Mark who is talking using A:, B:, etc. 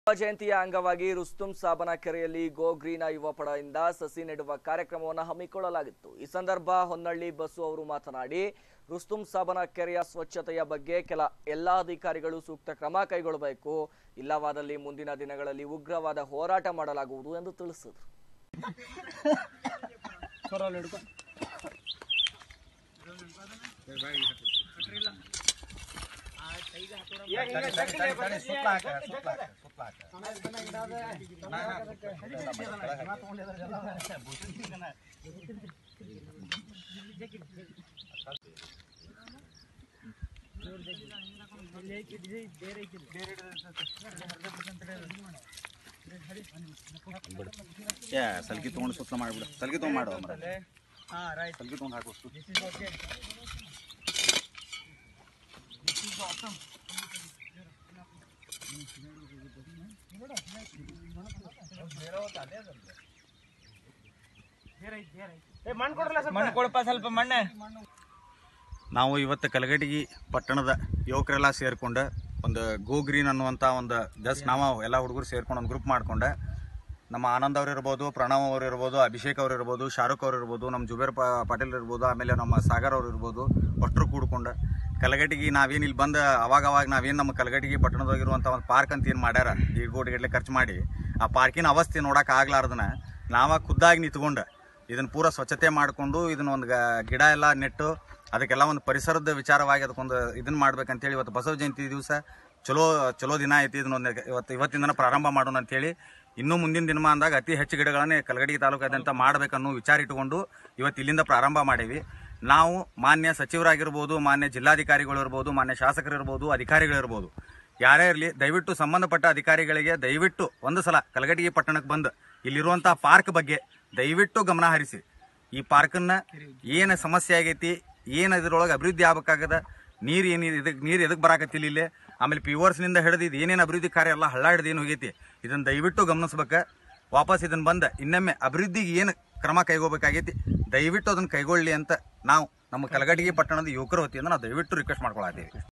A: ಜಯಂತಿಯ ಅಂಗವಾಗಿ ರುಸ್ತುಂ ಸಾಬನ ಕೆರೆಯಲ್ಲಿ ಗೋ ಗ್ರೀನ ಯುವ ಪಡೆಯಿಂದ ಸಸಿ ನೆಡುವ ಕಾರ್ಯಕ್ರಮವನ್ನು ಹಮ್ಮಿಕೊಳ್ಳಲಾಗಿತ್ತು ಈ ಸಂದರ್ಭ ಹೊನ್ನಳ್ಳಿ ಬಸ್ಸು ಅವರು ಮಾತನಾಡಿ ರುಸ್ತುಂ ಸಾಬನ ಕೆರೆಯ ಸ್ವಚ್ಛತೆಯ ಬಗ್ಗೆ ಕೆಲ ಎಲ್ಲಾ ಅಧಿಕಾರಿಗಳು ಸೂಕ್ತ ಕ್ರಮ ಕೈಗೊಳ್ಳಬೇಕು ಇಲ್ಲವಾದಲ್ಲಿ ಮುಂದಿನ ದಿನಗಳಲ್ಲಿ ಉಗ್ರವಾದ ಹೋರಾಟ ಮಾಡಲಾಗುವುದು ಎಂದು ತಿಳಿಸಿದರು
B: ಏ ಸಲ್ಗಿ ತೊಗೊಂಡು ಸುತ್ತ ಮಾಡಿಬಿಡು ಸಲ್ಗಿ ತೊಗೊಂಡು ಮಾಡು ಮರ ಸಲ್ಗಿ ತೊಗೊಂಡು ಹಾಕು
C: ಮಣ್ಣು ಕೊಡಪ್ಪ ಸ್ವಲ್ಪ ಮಣ್ಣೆ
B: ನಾವು ಇವತ್ತು ಕಲಗಟಗಿ ಪಟ್ಟಣದ ಯುವಕರೆಲ್ಲ ಸೇರ್ಕೊಂಡು ಒಂದು ಗೋ ಗ್ರೀನ್ ಅನ್ನುವಂಥ ಒಂದು ಜಸ್ಟ್ ನಾವು ಎಲ್ಲ ಹುಡುಗರು ಸೇರ್ಕೊಂಡು ಒಂದು ಗ್ರೂಪ್ ಮಾಡ್ಕೊಂಡು ನಮ್ಮ ಆನಂದ್ ಅವ್ರು ಇರ್ಬೋದು ಪ್ರಣವ್ ಅವ್ರು ಇರ್ಬೋದು ಅಭಿಷೇಕ್ ಅವ್ರು ಇರ್ಬೋದು ಶಾರುಖ್ ಅವ್ರು ಇರ್ಬೋದು ನಮ್ಮ ಜುಬೇರ್ ಪಾ ಪಾಟೀಲ್ ಇರ್ಬೋದು ಆಮೇಲೆ ನಮ್ಮ ಸಾಗರ್ ಅವ್ರು ಇರ್ಬೋದು ಒಟ್ಟರು ಕೂಡ್ಕೊಂಡು ಕಲಗಟಿಗೆ ನಾವೇನು ಇಲ್ಲಿ ಬಂದು ಅವಾಗ ಅವಾಗ ನಾವೇನು ನಮ್ಮ ಕಲಗಟಿಗೆ ಪಟ್ಟಣದಾಗಿರುವಂಥ ಒಂದು ಪಾರ್ಕ್ ಅಂತ ಏನು ಮಾಡ್ಯಾರ ದೀಡ್ ಕೋಟಿ ಗಟ್ಟಲೆ ಖರ್ಚು ಮಾಡಿ ಆ ಪಾರ್ಕಿನ ಅವಸ್ಥೆ ನೋಡಕ್ಕೆ ಆಗ್ಲಾರ್ದನ ನಾವ ಖುದ್ದಾಗಿ ನಿಂತ್ಕೊಂಡು ಇದನ್ನ ಪೂರ ಸ್ವಚ್ಛತೆ ಮಾಡಿಕೊಂಡು ಇದನ್ನ ಒಂದು ಗ- ಗಿಡ ಎಲ್ಲ ನೆಟ್ಟು ಅದಕ್ಕೆಲ್ಲ ಒಂದು ಪರಿಸರದ ವಿಚಾರವಾಗಿ ಅದಕ್ಕೊಂದು ಇದನ್ನ ಮಾಡ್ಬೇಕಂತೇಳಿ ಇವತ್ತು ಬಸವ ಜಯಂತಿ ದಿವಸ ಚಲೋ ಚಲೋ ದಿನ ಐತಿ ಇದನ್ನೊಂದು ಇವತ್ತು ಇವತ್ತಿನ ದಿನ ಪ್ರಾರಂಭ ಮಾಡೋಣ ಅಂತೇಳಿ ಇನ್ನೂ ಮುಂದಿನ ದಿನಮಾನದಾಗ ಅತಿ ಹೆಚ್ಚು ಗಿಡಗಳನ್ನೇ ಕಲಗಡಿ ತಾಲೂಕಾದ್ಯಂತ ಮಾಡಬೇಕನ್ನೋ ವಿಚಾರ ಇಟ್ಟುಕೊಂಡು ಇವತ್ತು ಇಲ್ಲಿಂದ ಪ್ರಾರಂಭ ಮಾಡೀವಿ ನಾವು ಮಾನ್ಯ ಸಚಿವರಾಗಿರ್ಬೋದು ಮಾನ್ಯ ಜಿಲ್ಲಾಧಿಕಾರಿಗಳು ಇರ್ಬೋದು ಮಾನ್ಯ ಶಾಸಕರು ಇರ್ಬೋದು ಅಧಿಕಾರಿಗಳಿರ್ಬೋದು ಯಾರೇ ಇರಲಿ ದಯವಿಟ್ಟು ಸಂಬಂಧಪಟ್ಟ ಅಧಿಕಾರಿಗಳಿಗೆ ದಯವಿಟ್ಟು ಒಂದು ಸಲ ಕಲಗಟಗಿ ಪಟ್ಟಣಕ್ಕೆ ಬಂದು ಇಲ್ಲಿರುವಂಥ ಪಾರ್ಕ್ ಬಗ್ಗೆ ದಯವಿಟ್ಟು ಗಮನ ಹರಿಸಿ ಈ ಪಾರ್ಕನ್ನ ಏನು ಸಮಸ್ಯೆ ಆಗೈತಿ ಏನು ಇದ್ರೊಳಗೆ ಅಭಿವೃದ್ಧಿ ಆಗ್ಬೇಕಾಗದ ನೀರು ಏನು ಇದಕ್ಕೆ ನೀರು ಎದಕ್ಕೆ ಬರಾಕತ್ತಿಲ್ಲ ಇಲ್ಲಿ ಆಮೇಲೆ ಪಿವರ್ಸ್ನಿಂದ ಹಿಡಿದು ಇದು ಏನೇನು ಅಭಿವೃದ್ಧಿ ಕಾರ್ಯ ಎಲ್ಲ ಹಳ್ಳ ಹಿಡಿದು ಏನು ಹೋಗೈತಿ ಇದನ್ನು ದಯವಿಟ್ಟು ಗಮನಿಸ್ಬೇಕು ವಾಪಸ್ ಇದನ್ನು ಬಂದ ಇನ್ನೊಮ್ಮೆ ಅಭಿವೃದ್ಧಿಗೆ ಏನು ಕ್ರಮ ಕೈಗೋಬೇಕಾಗೈತಿ ದಯವಿಟ್ಟು ಅದನ್ನು ಕೈಗೊಳ್ಳಿ ಅಂತ ನಾವು ನಮ್ಮ ಕಲಗಟಗಿ ಪಟ್ಟಣದ ಯುವಕರ ವತಿಯಿಂದ ನಾವು ದಯವಿಟ್ಟು ರಿಕ್ವೆಸ್ಟ್ ಮಾಡ್ಕೊಳತ್ತೀವಿ